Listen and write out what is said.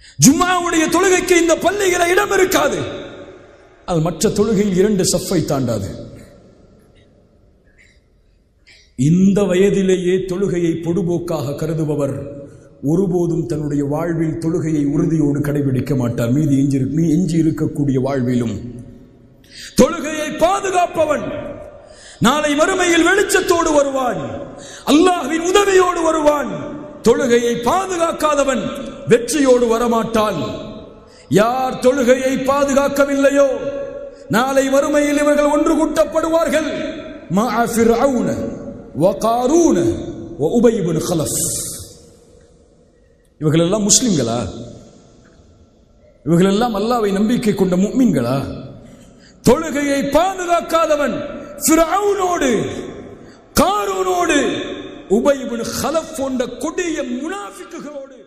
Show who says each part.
Speaker 1: ஜும்மாவுடைய தொழுகைக்கு இந்த பள்ளியில இடம் இருக்காது அது மற்ற தொழுகையில் இரண்டு சஃப்பை தாண்டாது இந்த வயதிலேயே தொழுகையை பொடுபோக்காக கருதுபவர் ஒருபோதும் தன்னுடைய வாழ்வில் தொழுகையை உறுதியோடு கடைபிடிக்க மாட்டார் மீதி எஞ்சி மீ எஞ்சி இருக்கக்கூடிய வாழ்விலும் தொழுகையை பாதுகாப்பவன் நாளை மறுமையில் வெளிச்சத்தோடு வருவான் அல்லாஹ்வின் உதவியோடு வருவான் தொழுகையை பாதுகாக்காதவன் வெற்றியோடு வரமாட்டான் யார் தொழுகையை பாதுகாக்கவில்லையோ நாளை மறுமையில் இவர்கள் ஒன்று கூட்டப்படுவார்கள் மஅ ஃபிர்அவுன வகாரூன வஉபை இப்னு கலஃப் இவர்கள் எல்லாம் முஸ்லிம்களா இவர்கள் எல்லாம் அல்லாவை நம்பிக்கை கொண்ட முக்மின்களா தொழுகையை பாதுகாக்காதவன் ஃபிரௌனோடு காரூனோடு உபை இப்னு கலஃப் போன்ற கொடிய முனாஃபிக்குகளோடு